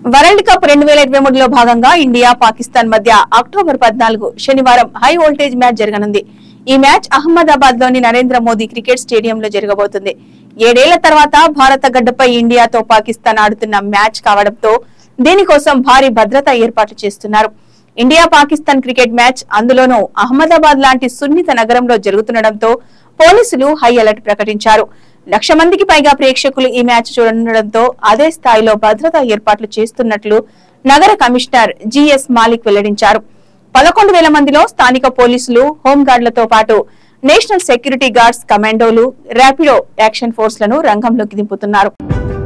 world cup రెండు వేల ఇరవై మూడులో భాగంగా ఇండియా పాకిస్తాన్ మధ్య అక్టోబర్ పద్నాలుగు శనివారం హై వోల్టేజ్ మ్యాచ్ జరగనుంది ఈ మ్యాచ్ అహ్మదాబాద్ లోని నరేంద్ర మోదీ క్రికెట్ స్టేడియంలో జరగబోతుంది ఏడేళ్ల తర్వాత భారత గడ్డపై ఇండియాతో పాకిస్తాన్ ఆడుతున్న మ్యాచ్ కావడంతో దీనికోసం భారీ భద్రతా ఏర్పాట్లు చేస్తున్నారు ఇండియా పాకిస్తాన్ క్రికెట్ మ్యాచ్ అందులోనూ అహ్మదాబాద్ లాంటి సున్నిత నగరంలో జరుగుతుండటంతో పోలీసులు హై అలర్ట్ ప్రకటించారు లక్ష మందికి పైగా ప్రేక్షకులు ఈ మ్యాచ్ చూడనుండటంతో అదే స్థాయిలో భద్రతా ఏర్పాట్లు చేస్తున్నట్లు నగర కమిషనర్ జిఎస్ మాలిక్ వెల్లడించారు పదకొండు వేల మందిలో స్థానిక పోలీసులు హోంగార్డులతో పాటు నేషనల్ సెక్యూరిటీ గార్డ్స్ కమాండోలు ర్యాపిడో యాక్షన్ ఫోర్స్ లను రంగంలోకి దింపుతున్నారు